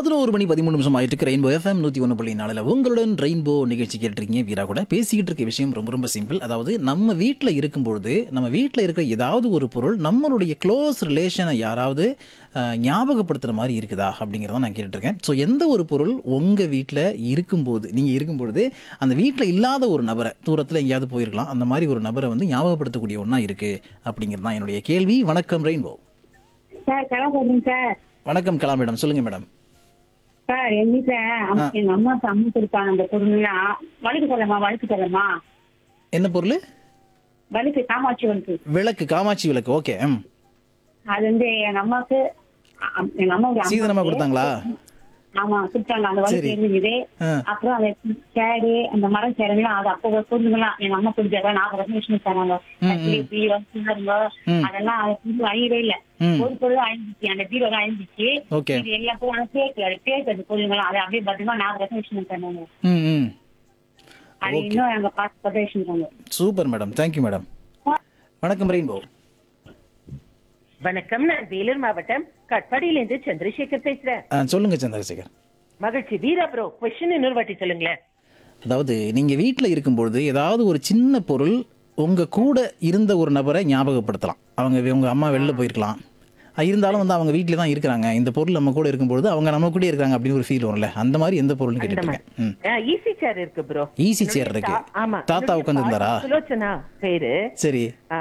பதினோரு மணி பதிமூணு நிமிஷம் ஆயிட்டு இருக்கு ரெயின்போ எஃப்எம் நூற்றி ஒன்று புள்ளி நாலில் உங்களுடன் ரெயின்போ நிகழ்ச்சி கேட்டிருக்கீங்க வீரா கூட பேசிக்கிட்டு இருக்க விஷயம் ரொம்ப ரொம்ப சிம்பிள் அதாவது நம்ம வீட்டில் இருக்கும்பொழுது நம்ம வீட்டில் இருக்கிற ஏதாவது ஒரு பொருள் நம்மளுடைய க்ளோஸ் ரிலேஷனை யாராவது அஹ், ஞாபகப்படுத்துகிற மாதிரி இருக்குதா அப்படிங்கிறத நான் கேட்டுருக்கேன் ஸோ எந்த ஒரு பொருள் உங்கள் வீட்டில் இருக்கும்போது நீங்கள் இருக்கும்பொழுது அந்த வீட்டில் இல்லாத ஒரு நபரை தூரத்தில் எங்கேயாவது போயிருக்கலாம் அந்த மாதிரி ஒரு நபரை வந்து ஞாபகப்படுத்தக்கூடிய ஒன்றா இருக்குது அப்படிங்கிறது தான் என்னுடைய கேள்வி வணக்கம் ரெயின்போ சார் கலா போடுறேன் சார் வணக்கம் கலா மேடம் சொல்லுங்கள் மேடம் சார் எங்க வீட்டுல அம்மா- எங்க அம்மா அம்மா கொடுப்பாங்க அந்த பொருள்லாம் வழுக்கு தரமா வழுக்கு தரமா என்ன பொருள் வழுக்கு காமாட்சி வழுக்கு விளக்கு காமாட்சி விளக்கு ஓகே ம் அது வந்து எங்க அம்மாவுக்கு அ- எங்க அம்மாவுக்கு சீதனமா கொடுத்தாங்களா ஆமா கொடுத்தாங்க அந்த வழுக்கு சரி. இருந்தது ஆ. அப்புறம் அந்த சேடு அந்த மரம் சேருங்களாம் அது அப்போ பொருளுங்களாம் எங்க அம்மா கொடுத்தாங்க நான் ரெசல்யூஷன் தராங்க பீரோ சின்னருங்க ம். அதெல்லாம் அது புது அழியவே இல்ல ம். ஒரு பொருள் அழிஞ்சிச்சு அந்த பீரோ அழிஞ்சிச்சு ஓகே இது எல்லா பொருளும் பேக்கு அது பேக்கு அது பொருளுங்களாம் அது அப்படியே பத்திரமா நான் ரெசல்யூஷன் தராங்க ம் ம் அது இன்னும் எங்க பார்த்து பதேஷன் இருக்காங்க சூப்பர் மேடம் தேங்க்யூ மேடம் வணக்கம் ரெயின்போ வணக்கம் நான் வேலூர் மாவட்டம் கட்பாடியிலிருந்து சந்திரசேகர் பேசுறேன் ஆ சொல்லுங்க சந்திரசேகர் மகிழ்ச்சி வீரா ப்ரோ கொஸ்டின் இன்னொரு வாட்டி சொல்லுங்களேன் அதாவது நீங்கள் வீட்டில் இருக்கும்பொழுது ஏதாவது ஒரு சின்ன பொருள் உங்கள் கூட இருந்த ஒரு நபரை ஞாபகப்படுத்தலாம் அவங்க உங்கள் அம்மா வெளில போயிருக்கலாம் அஹ் இருந்தாலும் வந்து அவங்க வீட்டில் தான் இருக்கிறாங்க இந்த பொருள் நம்ம கூட இருக்கும்பொழுது அவங்க நம்ம கூட இருக்காங்க அப்படின்னு ஒரு ஃபீல் வரும்ல அந்த மாதிரி எந்த பொருள்னு கேட்டுட்டு இருக்கேன் ம் ஈசி சேர் இருக்கு ப்ரோ ஈஸி சேர் இருக்கு ஆமா தாத்தா உட்காந்துருந்தாரா சுலோச்சனா பேரு சரி